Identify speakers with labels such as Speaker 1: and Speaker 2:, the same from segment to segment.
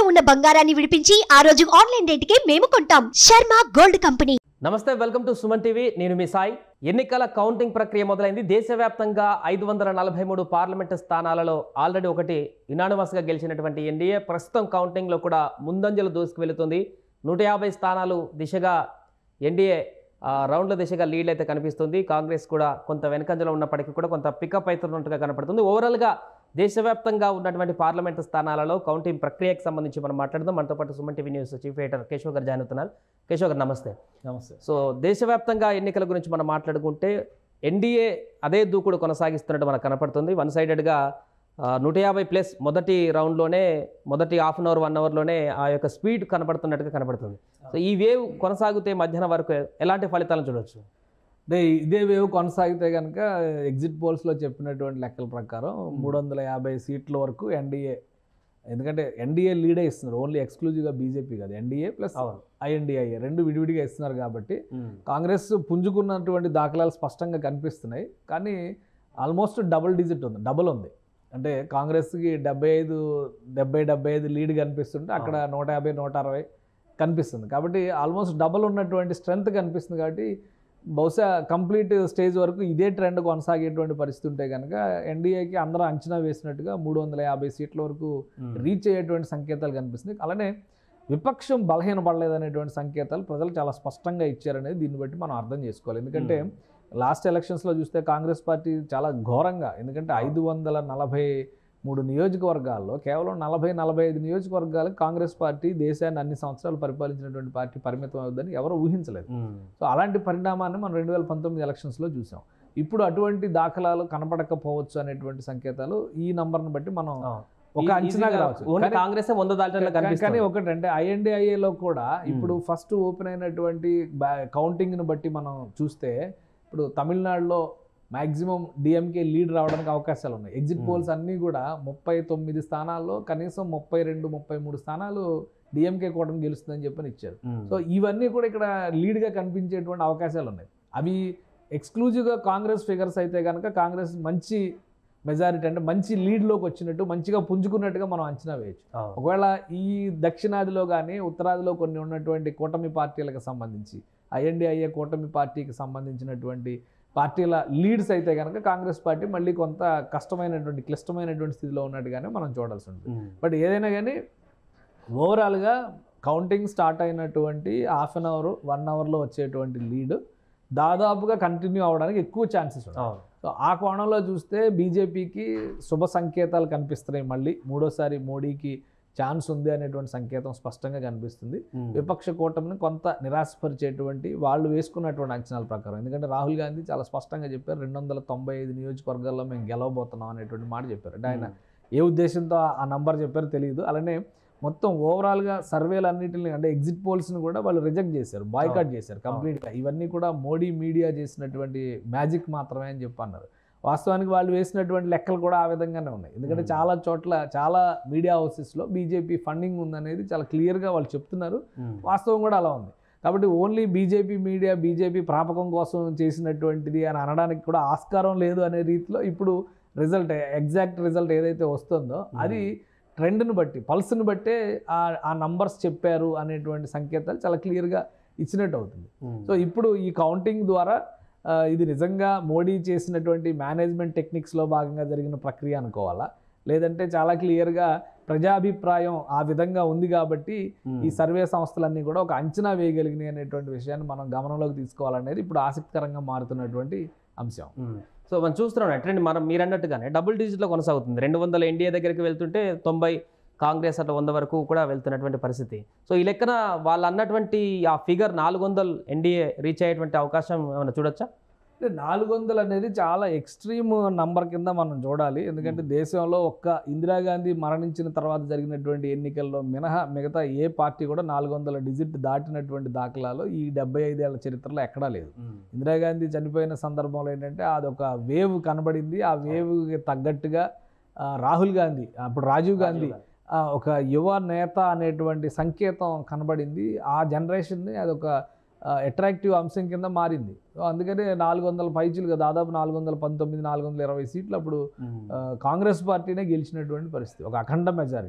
Speaker 1: ఉన్న బంగారాన్ని విడిపించి ఆ రోజు ఆన్లైన్ రేటుకే మేము కొంటాం శర్మ గోల్డ్ కంపెనీ
Speaker 2: నమస్తే వెల్కమ్ టు సుమన్ టీవీ నేను మీ సాయి ఎన్నికల కౌంటింగ్ ప్రక్రియ మొదలైంది దేశవ్యాప్తంగా ఐదు వందల నలభై మూడు పార్లమెంటు స్థానాలలో ఆల్రెడీ ఒకటి యునానిమస్గా గెలిచినటువంటి ఎన్డీఏ ప్రస్తుతం కౌంటింగ్లో కూడా ముందంజలు దూసుకు వెళుతుంది నూట యాభై స్థానాలు దిశగా ఎన్డీఏ ఆ, రౌండ్ల దిశగా లీడ్ అయితే కనిపిస్తుంది కాంగ్రెస్ కూడా కొంత వెనకంజలో ఉన్నప్పటికీ కూడా కొంత పికప్ అవుతున్నట్టుగా కనపడుతుంది ఓవరాల్గా దేశవ్యాప్తంగా ఉన్నటువంటి పార్లమెంటు స్థానాలలో కౌంటింగ్ ప్రక్రియకు సంబంధించి మనం మాట్లాడదాం మనతో పాటు Suman TV news chief editor Keshav గారు జాయిన్ అవుతున్నారు కేశవ్ గారు నమస్తే
Speaker 3: నమస్తే
Speaker 2: సో దేశవ్యాప్తంగా ఎన్నికల గురించి మనం మాట్లాడుకుంటే ఎన్డీఏ అదే దూకుడు కొనసాగిస్తున్నట్టు మనకు కనపడుతుంది వన్ సైడెడ్గా నూట యాభై ప్లస్ మొదటి రౌండ్లోనే మొదటి హాఫ్ అన్ అవర్ వన్ అవర్లోనే ఆ యొక్క స్పీడ్ కనపడుతున్నట్టుగా కనపడుతుంది సో ఈ వేవ్ కొనసాగితే మధ్యాహ్నం వరకు ఎలాంటి ఫలితాలను చూడొచ్చు
Speaker 3: అంటే ఇదే వేవ్ కొనసాగితే కనుక ఎగ్జిట్ పోల్స్లో చెప్పినటువంటి లెక్కల ప్రకారం మూడు వందల యాభై సీట్ల వరకు ఎన్డీఏ ఎందుకంటే ఎన్డీఏ లీడే ఇస్తున్నారు ఓన్లీ ఎక్స్క్లూజివ్గా బీజేపీ కాదు ఎన్డీఏ ప్లస్
Speaker 2: అవును
Speaker 3: ఐఎన్డీఐఏ రెండు విడివిడిగా ఇస్తున్నారు కాబట్టి కాంగ్రెస్ పుంజుకున్నటువంటి దాఖలాలు స్పష్టంగా కనిపిస్తున్నాయి కానీ ఆల్మోస్ట్ డబుల్ డిజిట్ ఉంది డబుల్ ఉంది అంటే కాంగ్రెస్కి డెబ్బై ఐదు డెబ్బై డెబ్బై ఐదు లీడ్ కనిపిస్తుంటే అక్కడ నూట యాభై నూట అరవై కనిపిస్తుంది కాబట్టి ఆల్మోస్ట్ డబుల్ ఉన్నటువంటి స్ట్రెంగ్త్ కనిపిస్తుంది కాబట్టి బహుశా కంప్లీట్ స్టేజ్ వరకు ఇదే ట్రెండ్ కొనసాగేటువంటి పరిస్థితి ఉంటే కనుక ఎన్డీఏకి అందరూ అంచనా వేసినట్టుగా మూడు వందల యాభై సీట్ల వరకు రీచ్ అయ్యేటువంటి సంకేతాలు కనిపిస్తుంది అలానే విపక్షం బలహీనపడలేదనేటువంటి సంకేతాలు ప్రజలు చాలా స్పష్టంగా ఇచ్చారనేది దీన్ని బట్టి మనం అర్థం చేసుకోవాలి ఎందుకంటే లాస్ట్ ఎలక్షన్స్లో చూస్తే కాంగ్రెస్ పార్టీ చాలా ఘోరంగా ఎందుకంటే ఐదు వందల నలభై మూడు నియోజకవర్గాల్లో కేవలం నలభై నలభై ఐదు నియోజకవర్గాలకు కాంగ్రెస్ పార్టీ దేశాన్ని అన్ని సంవత్సరాలు పరిపాలించినటువంటి పార్టీ పరిమితం అవుద్దని ఎవరు ఊహించలేదు సో అలాంటి పరిణామాన్ని మనం రెండు వేల పంతొమ్మిది ఎలక్షన్స్లో చూసాం ఇప్పుడు అటువంటి దాఖలాలు కనపడకపోవచ్చు అనేటువంటి సంకేతాలు ఈ నంబర్ని బట్టి మనం ఒక అంచనాగా రావచ్చు
Speaker 2: ఓన్లీ
Speaker 3: కానీ-
Speaker 2: కాంగ్రెస్ వంద దాటలో
Speaker 3: కానీ
Speaker 2: కనిపిస్తుంది
Speaker 3: ఒకటి అంటే ఐఎన్డిఐఏలో కూడా ఇప్పుడు ఫస్ట్ ఓపెన్ అయినటువంటి కౌంటింగ్ని బట్టి మనం చూస్తే ఇప్పుడు తమిళనాడులో మాక్సిమం డిఎంకే లీడ్ రావడానికి అవకాశాలు ఉన్నాయి ఎగ్జిట్
Speaker 2: Hmm.
Speaker 3: పోల్స్ అన్నీ కూడా ముప్పై తొమ్మిది స్థానాల్లో కనీసం ముప్పై రెండు ముప్పై మూడు స్థానాలు డిఎంకే కూటమి గెలుస్తుందని చెప్పని ఇచ్చారు సో ఇవన్నీ కూడా ఇక్కడ లీడ్గా కనిపించేటువంటి అవకాశాలు ఉన్నాయి అవి ఎక్స్క్లూజివ్గా కాంగ్రెస్ ఫిగర్స్ అయితే కనుక కాంగ్రెస్ మంచి మెజారిటీ అంటే మంచి లీడ్లోకి వచ్చినట్టు మంచిగా పుంజుకున్నట్టుగా మనం అంచనా వేయచ్చు ఒకవేళ ఈ దక్షిణాదిలో కానీ ఉత్తరాదిలో కొన్ని ఉన్నటువంటి కూటమి పార్టీలకు సంబంధించి ఐఎన్డిఐఏ కూటమి పార్టీకి సంబంధించినటువంటి పార్టీల లీడ్స్ అయితే కనుక కాంగ్రెస్ పార్టీ మళ్ళీ కొంత కష్టమైనటువంటి క్లిష్టమైనటువంటి స్థితిలో ఉన్నట్టుగానే మనం చూడాల్సి ఉంటుంది బట్ ఏదైనా కానీ ఓవరాల్గా కౌంటింగ్ స్టార్ట్ అయినటువంటి హాఫ్ అన్ అవర్ వన్ అవర్లో వచ్చేటువంటి లీడ్ దాదాపుగా కంటిన్యూ అవ్వడానికి ఎక్కువ ఛాన్సెస్ ఉన్నాయి
Speaker 2: అవును
Speaker 3: సో ఆ కోణంలో చూస్తే బీజేపీకి శుభ సంకేతాలు కనిపిస్తున్నాయి మళ్ళీ మూడోసారి మోడీకి ఛాన్స్ ఉంది అనేటువంటి సంకేతం స్పష్టంగా కనిపిస్తుంది విపక్ష కూటమిని కొంత నిరాశపరిచేటువంటి వాళ్ళు వేసుకున్నటువంటి అంచనాల ప్రకారం ఎందుకంటే రాహుల్ గాంధీ చాలా స్పష్టంగా చెప్పారు రెండు వందల తొంభై ఐదు నియోజకవర్గాల్లో మేము గెలవబోతున్నాం అనేటువంటి మాట చెప్పారు అంటే ఆయన ఏ ఉద్దేశంతో ఆ నంబర్ చెప్పారో తెలియదు అలానే మొత్తం ఓవరాల్గా సర్వేలు అన్నింటిని అంటే ఎగ్జిట్ పోల్స్ని కూడా వాళ్ళు రిజెక్ట్ చేశారు బాయ్కాట్ చేశారు కంప్లీట్గా ఇవన్నీ కూడా మోడీ మీడియా చేసినటువంటి మ్యాజిక్ మాత్రమే అని చెప్పి అన్నారు వాస్తవానికి వాళ్ళు వేసినటువంటి లెక్కలు కూడా ఆ విధంగానే ఉన్నాయి ఎందుకంటే
Speaker 2: Hmm.
Speaker 3: చాలా చోట్ల చాలా మీడియా హౌసెస్లో బీజేపీ ఫండింగ్ ఉందనేది చాలా క్లియర్గా వాళ్ళు చెప్తున్నారు వాస్తవం కూడా అలా ఉంది కాబట్టి ఓన్లీ బీజేపీ మీడియా బీజేపీ ప్రాపకం కోసం చేసినటువంటిది అని అనడానికి కూడా ఆస్కారం లేదు అనే రీతిలో ఇప్పుడు రిజల్ట్ ఎగ్జాక్ట్ రిజల్ట్ ఏదైతే వస్తుందో అది ట్రెండ్ని బట్టి పల్స్ని బట్టే ఆ ఆ నంబర్స్ చెప్పారు అనేటువంటి సంకేతాలు చాలా క్లియర్గా ఇచ్చినట్టు అవుతుంది సో ఇప్పుడు ఈ కౌంటింగ్ ద్వారా ఆ, ఇది నిజంగా మోడీ చేసినటువంటి మేనేజ్మెంట్ టెక్నిక్స్లో భాగంగా జరిగిన ప్రక్రియ అనుకోవాలా లేదంటే చాలా క్లియర్గా ప్రజాభిప్రాయం ఆ విధంగా ఉంది కాబట్టి ఈ సర్వే సంస్థలన్నీ కూడా ఒక అంచనా వేయగలిగినాయి అనేటువంటి విషయాన్ని మనం గమనంలోకి తీసుకోవాలనేది ఇప్పుడు ఆసక్తికరంగా మారుతున్నటువంటి అంశం
Speaker 2: సో మనం చూస్తున్నాం ట్రెండ్ మనం మీరు అన్నట్టుగానే డబుల్ డిజిట్లో కొనసాగుతుంది రెండు వందల ఎన్డీఏ దగ్గరికి వెళ్తుంటే తొంభై కాంగ్రెస్ అట్లా వంద వరకు కూడా వెళ్తున్నటువంటి పరిస్థితి సో ఈ లెక్కన వాళ్ళు అన్నటువంటి ఆ ఫిగర్ నాలుగు వందలు ఎన్డీఏ రీచ్ అయ్యేటువంటి అవకాశం ఏమైనా చూడొచ్చా
Speaker 3: అంటే నాలుగు వందలు అనేది చాలా ఎక్స్ట్రీమ్ నంబర్ కింద మనం చూడాలి ఎందుకంటే దేశంలో ఒక్క ఇందిరాగాంధీ మరణించిన తర్వాత జరిగినటువంటి ఎన్నికల్లో మినహా మిగతా ఏ పార్టీ కూడా నాలుగు వందల డిజిట్ దాటినటువంటి దాఖలాలు ఈ డెబ్బై ఐదేళ్ల చరిత్రలో ఎక్కడా లేదు ఇందిరాగాంధీ చనిపోయిన సందర్భంలో ఏంటంటే అదొక వేవ్ కనబడింది ఆ వేవ్కి తగ్గట్టుగా ఆ, రాహుల్ గాంధీ అప్పుడు రాజీవ్ గాంధీ ఆ, ఒక యువ నేత అనేటువంటి సంకేతం కనబడింది ఆ జనరేషన్ని అదొక అట్రాక్టివ్ అంశం కింద మారింది సో అందుకనే నాలుగు వందల పైచులుగా దాదాపు నాలుగు వందల పంతొమ్మిది నాలుగు వందల ఇరవై సీట్లు అప్పుడు ఆ, కాంగ్రెస్ పార్టీనే గెలిచినటువంటి పరిస్థితి ఒక అఖండ మెజారిటీ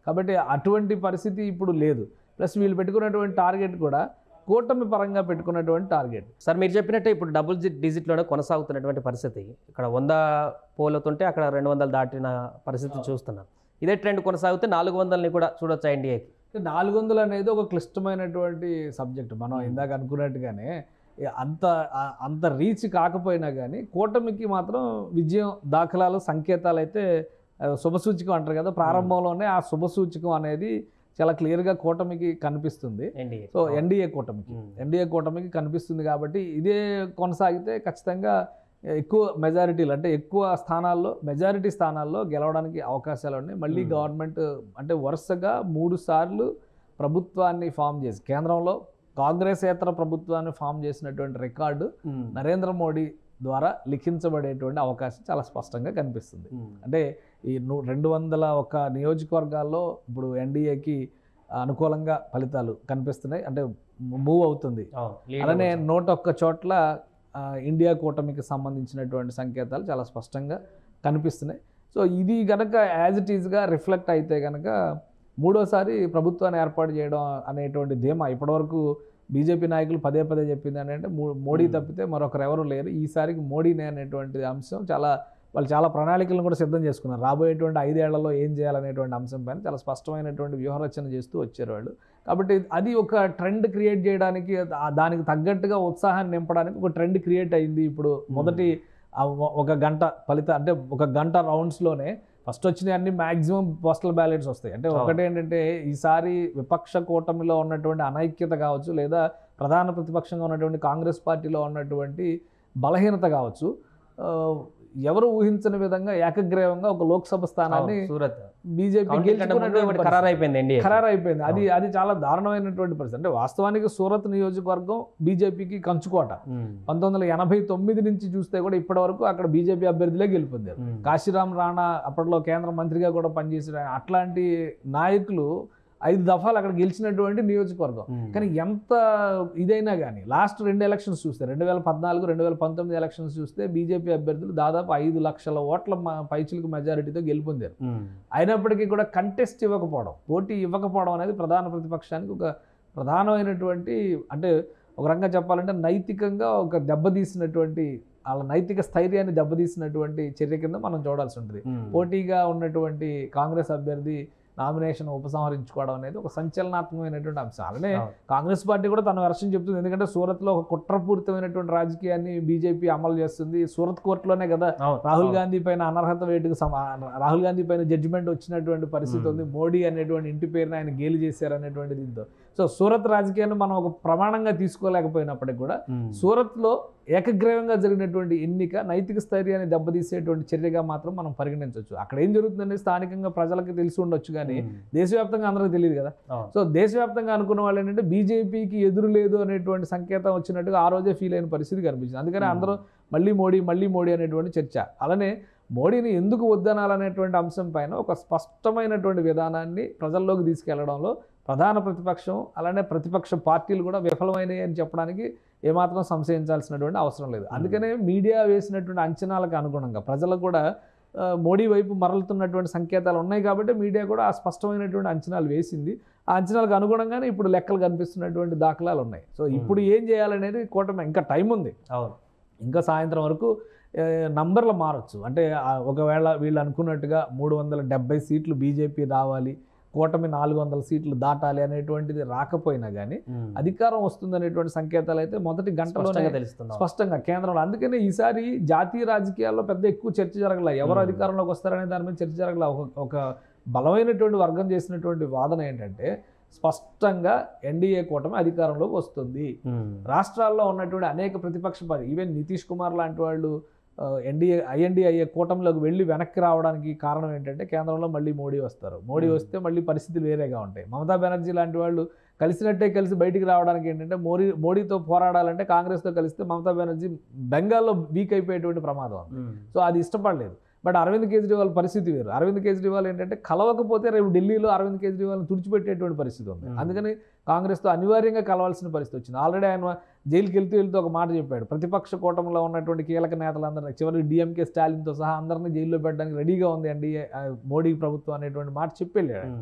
Speaker 3: కాబట్టి అటువంటి పరిస్థితి ఇప్పుడు లేదు ప్లస్ వీళ్ళు పెట్టుకున్నటువంటి టార్గెట్ కూడా కూటమి పరంగా పెట్టుకున్నటువంటి టార్గెట్
Speaker 2: సార్ మీరు చెప్పినట్టే ఇప్పుడు డబుల్ డిజిట్లోనే కొనసాగుతున్నటువంటి పరిస్థితి ఇక్కడ వంద పోలతుంటే అక్కడ రెండు వందలు దాటిన పరిస్థితి చూస్తున్నాం ఇదే ట్రెండ్ కొనసాగితే నాలుగు వందలని కూడా చూడొచ్చా ఎన్డీఏకి
Speaker 3: నాలుగు వందలు అనేది ఒక క్లిష్టమైనటువంటి సబ్జెక్ట్ మనం ఇందాక అనుకున్నట్టుగానే ఏ అంత ఆ- అంత రీచ్ కాకపోయినా కానీ కూటమికి మాత్రం విజయం దాఖలాలు సంకేతాలు అయితే ఆ, శుభసూచకం అంటారు కదా ప్రారంభంలోనే ఆ శుభసూచకం అనేది చాలా క్లియర్గా కూటమికి కనిపిస్తుంది
Speaker 2: ఎన్డీఏ
Speaker 3: సో ఎన్డీఏ కూటమికి ఎన్డీఏ కూటమికి కనిపిస్తుంది కాబట్టి ఇదే కొనసాగితే ఖచ్చితంగా ఎక్కువ మెజారిటీలు అంటే ఎక్కువ స్థానాల్లో మెజారిటీ స్థానాల్లో గెలవడానికి అవకాశాలు ఉన్నాయి మళ్ళీ
Speaker 2: Hmm.
Speaker 3: గవర్నమెంట్ అంటే వరుసగా మూడు సార్లు ప్రభుత్వాన్ని ఫామ్ చేసి కేంద్రంలో కాంగ్రెసేతర ప్రభుత్వాన్ని ఫామ్ చేసినటువంటి రికార్డు నరేంద్ర మోడీ ద్వారా లిఖించబడేటువంటి అవకాశం చాలా స్పష్టంగా కనిపిస్తుంది అంటే ఈ ను- రెండు వందల ఒక నియోజకవర్గాల్లో ఇప్పుడు ఎన్డీఏకి అనుకూలంగా ఫలితాలు కనిపిస్తున్నాయి అంటే మూవ్ అవుతుంది అలానే నూట ఒక్క చోట్ల ఆ, ఇండియా కూటమికి సంబంధించినటువంటి సంకేతాలు చాలా స్పష్టంగా కనిపిస్తున్నాయి సో ఇది కనుక యాజ్ ఇట్ ఈజ్గా రిఫ్లెక్ట్ అయితే కనుక మూడోసారి ప్రభుత్వాన్ని ఏర్పాటు చేయడం అనేటువంటి ధీమా ఇప్పటివరకు బీజేపీ నాయకులు పదే పదే చెప్పింది ఏంటంటే మో- మోడీ
Speaker 2: Hmm.
Speaker 3: తప్పితే మరొకరు ఎవరు లేరు ఈసారికి మోడీనే అనేటువంటి అంశం చాలా వాళ్ళు చాలా ప్రణాళికలను కూడా సిద్ధం చేసుకున్నారు రాబోయేటువంటి ఐదేళ్లలో ఏం చేయాలనేటువంటి అంశం పైన చాలా స్పష్టమైనటువంటి వ్యూహరచన చేస్తూ వచ్చారు వాళ్ళు కాబట్టి అది ఒక ట్రెండ్ క్రియేట్ చేయడానికి ఆ దానికి తగ్గట్టుగా ఉత్సాహాన్ని నింపడానికి ఒక ట్రెండ్ క్రియేట్ అయింది ఇప్పుడు మొదటి ఆ ఒ- ఒక గంట ఫలిత అంటే ఒక గంట రౌండ్స్లోనే ఫస్ట్ వచ్చిన అన్ని మాక్సిమం పోస్టల్ బ్యాలెట్స్ వస్తాయి అంటే
Speaker 2: అవును.
Speaker 3: ఒకటి ఏంటంటే ఈసారి విపక్ష కూటమిలో ఉన్నటువంటి అనైక్యత కావచ్చు లేదా ప్రధాన ప్రతిపక్షంగా ఉన్నటువంటి కాంగ్రెస్ పార్టీలో ఉన్నటువంటి బలహీనత కావచ్చు ఆ, ఎవరు ఊహించని విధంగా ఏకగ్రీవంగా ఒక లోక్సభ స్థానాన్ని
Speaker 2: సూరత్
Speaker 3: బీజేపీ
Speaker 2: కౌంటింగ్ కంటే ముందు ఒకటి ఖరారు అయిపోయింది ఎన్డీఏ
Speaker 3: ఖరారు అయిపోయింది అది అది చాలా దారుణమైనటువంటి పరిస్థితి అంటే వాస్తవానికి సూరత్ నియోజకవర్గం బీజేపీకి కంచుకోట పంతొమ్మిది వందల ఎనభై తొమ్మిది నుంచి చూస్తే కూడా ఇప్పటి వరకు అక్కడ బీజేపీ అభ్యర్థులే గెలుపొందారు కాశీరామ్ రాణా అప్పట్లో కేంద్ర మంత్రిగా కూడా పనిచేసిన ఆయన. అట్లాంటి నాయకులు ఐదు దఫాలు అక్కడ గెలిచినటువంటి నియోజకవర్గం కానీ ఎంత ఇదైనా కానీ లాస్ట్ రెండు ఎలక్షన్స్ చూస్తే రెండు వేల పద్నాలుగు రెండు వేల పంతొమ్మిది ఎలక్షన్స్ చూస్తే బీజేపీ అభ్యర్థులు దాదాపు ఐదు లక్షల ఓట్ల మ- పైచిలకు మెజారిటీతో గెలుపొందారు అయినప్పటికీ కూడా కంటెస్ట్ ఇవ్వకపోవడం పోటీ ఇవ్వకపోవడం అనేది ప్రధాన ప్రతిపక్షానికి ఒక ప్రధానమైనటువంటి అంటే ఒక రకంగా చెప్పాలంటే నైతికంగా ఒక దెబ్బతీసినటువంటి వాళ్ళ నైతిక స్థైర్యాన్ని దెబ్బతీసినటువంటి చర్య కింద మనం చూడాల్సి ఉంటుంది పోటీగా ఉన్నటువంటి కాంగ్రెస్ అభ్యర్థి నామినేషన్ ఉపసంహరించుకోవడం అనేది ఒక సంచలనాత్మకమైనటువంటి అంశం అలానే కాంగ్రెస్ పార్టీ కూడా తన వర్షం చెప్తుంది ఎందుకంటే సూరత్లో ఒక కుట్రపూరితమైనటువంటి రాజకీయాన్ని బీజేపీ అమలు చేస్తుంది సూరత్ కోర్టులోనే కదా రాహుల్ గాంధీ పైన అనర్హత వేటుకు సమా రాహుల్ గాంధీ పైన జడ్జిమెంట్ వచ్చినటువంటి పరిస్థితి
Speaker 2: Hmm.
Speaker 3: ఉంది మోడీ అనేటువంటి ఇంటి పేరున ఆయన గేలి చేశారు అనేటువంటి దీంతో సో సూరత్ రాజకీయాన్ని మనం ఒక ప్రమాణంగా తీసుకోలేకపోయినప్పటికీ కూడా సూరత్లో ఏకగ్రీవంగా జరిగినటువంటి ఎన్నిక నైతిక స్థైర్యాన్ని దెబ్బతీసేటువంటి చర్యగా మాత్రం మనం పరిగణించవచ్చు అక్కడ ఏం జరుగుతుందంటే స్థానికంగా ప్రజలకు తెలిసి ఉండొచ్చు కానీ దేశవ్యాప్తంగా అందరికీ తెలియదు కదా సో దేశవ్యాప్తంగా అనుకున్న వాళ్ళు ఏంటంటే బీజేపీకి ఎదురు లేదు అనేటువంటి సంకేతం వచ్చినట్టుగా ఆ రోజే ఫీల్ అయిన పరిస్థితి కనిపించింది అందుకని అందరూ మళ్ళీ మోడీ మళ్ళీ మోడీ అనేటువంటి చర్చ అలానే మోడీని ఎందుకు వద్దనాలనేటువంటి అంశం పైన ఒక స్పష్టమైనటువంటి విధానాన్ని ప్రజల్లోకి తీసుకెళ్లడంలో ప్రధాన ప్రతిపక్షం అలానే ప్రతిపక్ష పార్టీలు కూడా విఫలమైనవి అని చెప్పడానికి ఏమాత్రం సంశయించాల్సినటువంటి అవసరం లేదు అందుకనే మీడియా వేసినటువంటి అంచనాలకు అనుగుణంగా ప్రజలకు కూడా ఆ, మోడీ వైపు మరలుతున్నటువంటి సంకేతాలు ఉన్నాయి కాబట్టి మీడియా కూడా ఆ స్పష్టమైనటువంటి అంచనాలు వేసింది ఆ అంచనాలకు అనుగుణంగానే ఇప్పుడు లెక్కలు కనిపిస్తున్నటువంటి దాఖలాలు ఉన్నాయి సో ఇప్పుడు ఏం చేయాలనేది కూటమి ఇంకా టైం ఉంది
Speaker 2: అవును
Speaker 3: ఇంకా సాయంత్రం వరకు ఏ, నంబర్లు మారచ్చు అంటే ఆ, ఒకవేళ వీళ్ళు అనుకున్నట్టుగా మూడు వందల డెబ్బై సీట్లు బీజేపీ రావాలి కూటమి నాలుగు వందల సీట్లు దాటాలి అనేటువంటిది రాకపోయినా కానీ అధికారం వస్తుందనేటువంటి సంకేతాలు అయితే మొదటి గంటలోనే
Speaker 2: స్పష్టంగా తెలుస్తుంది
Speaker 3: స్పష్టంగా కేంద్రంలో అందుకనే ఈసారి జాతీయ రాజకీయాల్లో పెద్ద ఎక్కువ చర్చ జరగలే ఎవరు
Speaker 2: Hmm.
Speaker 3: అధికారంలోకి వస్తారనే దాని మీద చర్చ జరగలే ఒక ఒక బలమైనటువంటి వర్గం చేసినటువంటి వాదన ఏంటంటే స్పష్టంగా ఎన్డీఏ కూటమి అధికారంలోకి వస్తుంది రాష్ట్రాల్లో ఉన్నటువంటి అనేక ప్రతిపక్ష పార్టీ ఈవెన్ నితీష్ కుమార్ లాంటి వాళ్ళు ఎన్డీఏ ఐఎన్డీఐఏ కూటమిలోకి వెళ్ళి వెనక్కి రావడానికి కారణం ఏంటంటే కేంద్రంలో మళ్ళీ మోడీ వస్తారు మోడీ
Speaker 2: Hmm.
Speaker 3: వస్తే మళ్ళీ పరిస్థితులు వేరేగా ఉంటాయి మమతా బెనర్జీ లాంటి వాళ్ళు కలిసినట్టే కలిసి బయటికి రావడానికి ఏంటంటే మోడీ మోడీతో పోరాడాలంటే కాంగ్రెస్తో కలిస్తే మమతా బెనర్జీ బెంగాల్లో వీక్ అయిపోయేటువంటి ప్రమాదం ఉంది సో అది ఇష్టపడలేదు బట్ అరవింద్ కేజ్రీవాల్ పరిస్థితి వేరు అరవింద్ కేజ్రీవాల్ ఏంటంటే కలవకపోతే రేపు ఢిల్లీలో అరవింద్ కేజ్రీవాల్ని తుడిచిపెట్టేటువంటి పరిస్థితి ఉంది
Speaker 2: Hmm.
Speaker 3: అందుకని కాంగ్రెస్తో అనివార్యంగా కలవాల్సిన పరిస్థితి వచ్చింది ఆల్రెడీ ఆయన జైలుకి వెళ్తూ వెళ్తూ ఒక మాట చెప్పాడు ప్రతిపక్ష కూటమిలో ఉన్నటువంటి కీలక నేతలందరినీ చివరికి డిఎంకే స్టాలిన్తో సహా అందరినీ జైల్లో పెట్టడానికి రెడీగా ఉంది అండి ఆ, మోడీ ప్రభుత్వం అనేటువంటి మాట చెప్పి వెళ్ళాడు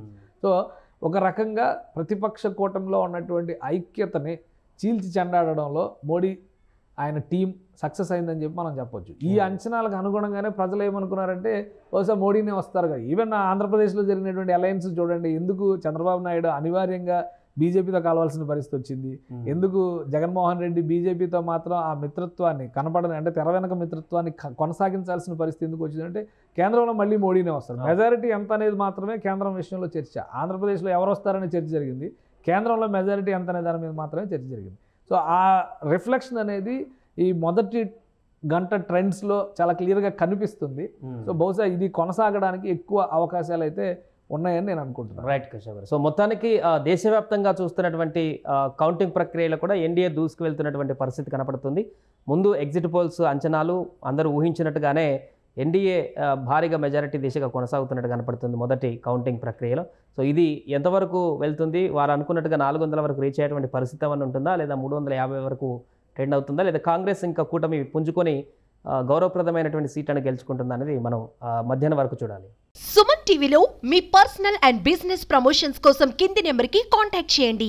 Speaker 3: సో ఒక రకంగా ప్రతిపక్ష కూటమిలో ఉన్నటువంటి ఐక్యతని చీల్చి చెండాడడంలో మోడీ ఆయన టీం సక్సెస్ అయిందని చెప్పి మనం చెప్పొచ్చు ఈ
Speaker 2: Hmm.
Speaker 3: అంచనాలకు అనుగుణంగానే ప్రజలు ఏమనుకున్నారంటే బహుశా మోడీనే వస్తారు కదా ఈవెన్ ఆంధ్రప్రదేశ్లో జరిగినటువంటి అలయన్స్ చూడండి ఎందుకు చంద్రబాబు నాయుడు అనివార్యంగా బీజేపీతో కలవాల్సిన పరిస్థితి వచ్చింది ఎందుకు జగన్మోహన్ రెడ్డి బీజేపీతో మాత్రం ఆ మిత్రత్వాన్ని కనపడని అంటే తెర వెనక మిత్రత్వాన్ని క- కొనసాగించాల్సిన పరిస్థితి ఎందుకు వచ్చిందంటే కేంద్రంలో మళ్ళీ మోడీనే వస్తారు
Speaker 2: ఆ.
Speaker 3: మెజారిటీ ఎంత అనేది మాత్రమే కేంద్రం విషయంలో చర్చ ఆంధ్రప్రదేశ్లో ఎవరు వస్తారనే చర్చ జరిగింది కేంద్రంలో మెజారిటీ ఎంత అనే దాని మీద మాత్రమే చర్చ జరిగింది సో ఆ రిఫ్లెక్షన్ అనేది ఈ మొదటి గంట ట్రెండ్స్లో చాలా క్లియర్గా కనిపిస్తుంది సో బహుశా ఇది కొనసాగడానికి ఎక్కువ అవకాశాలు అయితే ఉన్నాయని నేను అనుకుంటున్నాను
Speaker 2: రైట్ కృష్ణ గారు సో మొత్తానికి ఆ, దేశవ్యాప్తంగా చూస్తున్నటువంటి ఆ, కౌంటింగ్ ప్రక్రియలో కూడా ఎన్డీఏ దూసుకు వెళ్తున్నటువంటి పరిస్థితి కనపడుతుంది ముందు ఎగ్జిట్ పోల్స్ అంచనాలు అందరూ ఊహించినట్టుగానే ఎన్డీఏ ఆ, భారీగా మెజారిటీ దిశగా కొనసాగుతున్నట్టు కనపడుతుంది మొదటి కౌంటింగ్ ప్రక్రియలో సో ఇది ఎంతవరకు వెళ్తుంది వారు అనుకున్నట్టుగా నాలుగు వందల వరకు రీచ్ అయ్యేటువంటి పరిస్థితి ఏమైనా ఉంటుందా లేదా మూడు వందల యాభై వరకు ట్రెండ్ అవుతుందా లేదా కాంగ్రెస్ ఇంకా కూటమి పుంజుకొని ఆ, గౌరవప్రదమైనటువంటి సీట్లను గెలుచుకుంటుందా అనేది మనం ఆ, మధ్యాహ్నం వరకు చూడాలి
Speaker 1: సుమన్ టీవీలో మీ పర్సనల్ అండ్ బిజినెస్ ప్రమోషన్స్ కోసం కింది నెంబర్కి కాంటాక్ట్ చేయండి